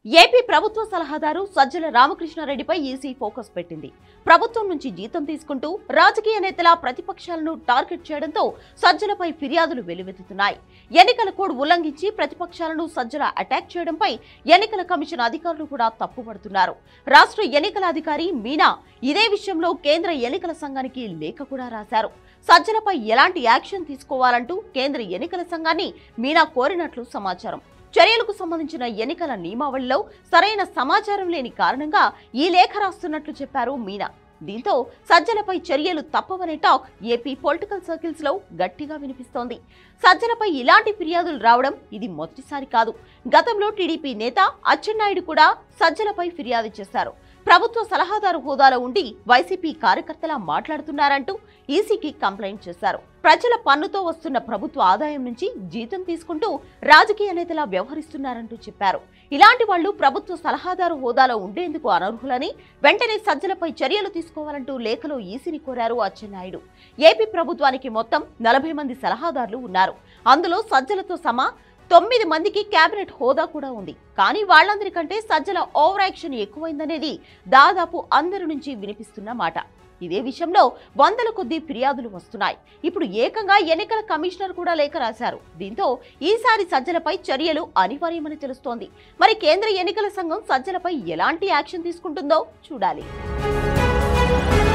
AP ప్రభుత్వ సలహాదారు Sajjala రామకృష్ణారెడ్డిపై EC focus పెట్టింది ప్రభుత్వం నుంచి జీతం తీసుకుంటూ రాజకీయ నేతల ప్రతిపక్షాలను టార్గెట్ చేయడంతో సజ్జలపై ఫిర్యాదులు వెల్లువెత్తుతున్నాయి ఎన్నికల కోడ్ ఉల్లంఘించి ప్రతిపక్షాలను సజ్జల అటాక్ చేయడంపై ఎన్నికల కమిషన్ అధికారులు కూడా తప్పుపడుతున్నారు రాష్ట్ర ఎన్నికల అధికారి మీనా ఇదే విషయంలో కేంద్ర ఎన్నికల సంఘానికి లేఖ కూడా రాశారు సజ్జలపై ఎలాంటి యాక్షన్ తీసుకోవాలంటూ కేంద్ర ఎన్నికల సంఘాన్ని మీనా కోరినట్లు సమాచారం చర్యలకు సంబంధించిన ఎన్నికల నియమావళిలో సరైన సమాచారం లేని కారణంగా ఈ లేఖ రాస్తున్నట్లు చెప్పారు మీనా దీంతో సజ్జలపై చర్యలు తప్పవనే టాక్ ఏపీ పొలిటికల్ సర్కిల్స్ లో గట్టిగా వినిపిస్తోంది సజ్జలపై ఇలాంటి ఫిర్యాదులు రావడం ఇది మొదటిసారి కాదు గతంలో టీడీపీ నేత అచ్చెన్నాయుడు కూడా సజ్జలపై ఫిర్యాదు చేశారు ప్రభుత్వ సలహాదారు హోదాలో ఉండి వైసీపీ కార్యకర్తలా మాట్లాడుతున్నారంటూ ఈసీకి కంప్లైంట్ చేశారు ప్రజల పన్నుతో వస్తున్న ప్రభుత్వ ఆదాయం నుంచి జీతం తీసుకుంటూ రాజకీయ నేతలా వ్యవహరిస్తున్నారంటూ చెప్పారు ఇలాంటి వాళ్లు ప్రభుత్వ సలహాదారు హోదాలో ఉండేందుకు అనర్హులని వెంటనే సజ్జలపై చర్యలు తీసుకోవాలంటూ లేఖలో ఈసీని కోరారు అచ్చెన్నాయుడు ఏపీ ప్రభుత్వానికి మొత్తం నలభై మంది సలహాదారులు ఉన్నారు అందులో సజ్జలతో సమా తొమ్మిది మందికి కేబినెట్ హోదా కూడా ఉంది కానీ వాళ్ళందరికంటే సజ్జల ఓవర్ యాక్షన్ ఎక్కువైందనేది దాదాపు అందరి నుంచి వినిపిస్తున్న మాట ఇదే విషయంలో వందల కొద్దీ ఫిర్యాదులు వస్తున్నాయి ఇప్పుడు ఏకంగా ఎన్నికల కమిషనర్ కూడా లేఖ రాశారు దీంతో ఈసారి సజ్జలపై చర్యలు అనివార్యమని తెలుస్తోంది మరి కేంద్ర ఎన్నికల సంఘం సజ్జలపై ఎలాంటి యాక్షన్ తీసుకుంటుందో చూడాలి